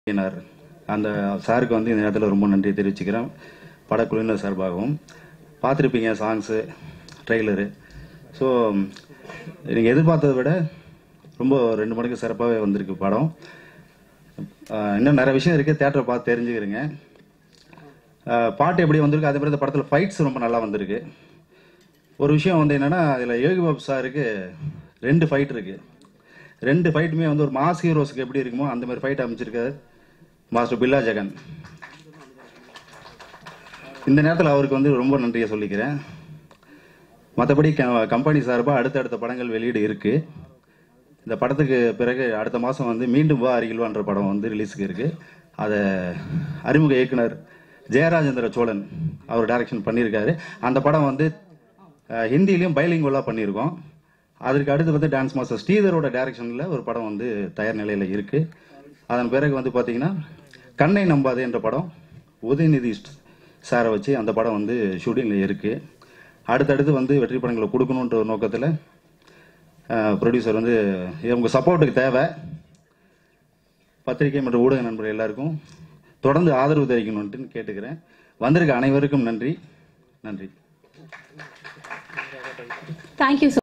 பண்ணினார் அந்த சாருக்கு வந்து இந்த நேரத்தில் ரொம்ப நன்றி தெரிவிச்சுக்கிறேன் படக்குழுவினர் சார்பாகவும் பார்த்துருப்பீங்க சாங்ஸு ட்ரெய்லரு ஸோ நீங்கள் எதிர்பார்த்ததை விட ரொம்ப ரெண்டு மடங்கு சிறப்பாகவே வந்திருக்கு படம் ஆஹ் இன்னும் நிறைய விஷயம் இருக்குது தேட்டரை பார்த்து தெரிஞ்சுக்கிறேங்க ஆஹ் பாட்டு எப்படி வந்திருக்கு அதே மாதிரி இந்த படத்தில் ஃபைட்ஸ் ரொம்ப நல்லா வந்திருக்கு ஒரு விஷயம் வந்து என்னன்னா இதில் யோகி பாபு சாருக்கு ரெண்டு ஃபைட் இருக்கு ரெண்டு ஃபைட்டுமே வந்து ஒரு மாஸ் ஹீரோஸ்க்கு எப்படி இருக்குமோ அந்த மாதிரி ஃபைட் அமைச்சிருக்காரு மாஸ்டர் பில்லா ஜெகன் இந்த நேரத்தில் அவருக்கு வந்து ரொம்ப நன்றியை சொல்லிக்கிறேன் மற்றபடி கம்பெனி சார்பாக அடுத்தடுத்த படங்கள் வெளியீடு இருக்கு இந்த படத்துக்கு பிறகு அடுத்த மாதம் வந்து மீண்டும் வா அருகில்வான்ற படம் வந்து ரிலீஸுக்கு இருக்கு அதை அறிமுக இயக்குனர் ஜெயராஜேந்திர சோழன் அவர் டைரக்ஷன் பண்ணியிருக்காரு அந்த படம் வந்து அஹ், ஹிந்திலையும் பைலிங்குவலாக பண்ணியிருக்கோம் அதற்கு அடுத்து வந்து டான்ஸ் மாஸ்டர் ஸ்ரீதரோட டைரக்ஷனில் ஒரு படம் வந்து தயார் நிலையில் இருக்கு அதன் பிறகு வந்து பார்த்தீங்கன்னா கண்ணை நம்பாதே என்ற படம் உதயநிதி சாரை வச்சு அந்த படம் வந்து ஷூட்டிங்கில் இருக்கு அடுத்தடுத்து வந்து வெற்றி படங்களை கொடுக்கணுன்ற ஒரு நோக்கத்தில் ப்ரொடியூசர் வந்து இவங்க சப்போர்ட்டுக்கு தேவை பத்திரிகை மற்றும் ஊடக நண்பர்கள் எல்லாருக்கும் தொடர்ந்து ஆதரவு தெரிவிக்கணும்ட்டு கேட்டுக்கிறேன் வந்திருக்க அனைவருக்கும் நன்றி நன்றி தேங்க்யூ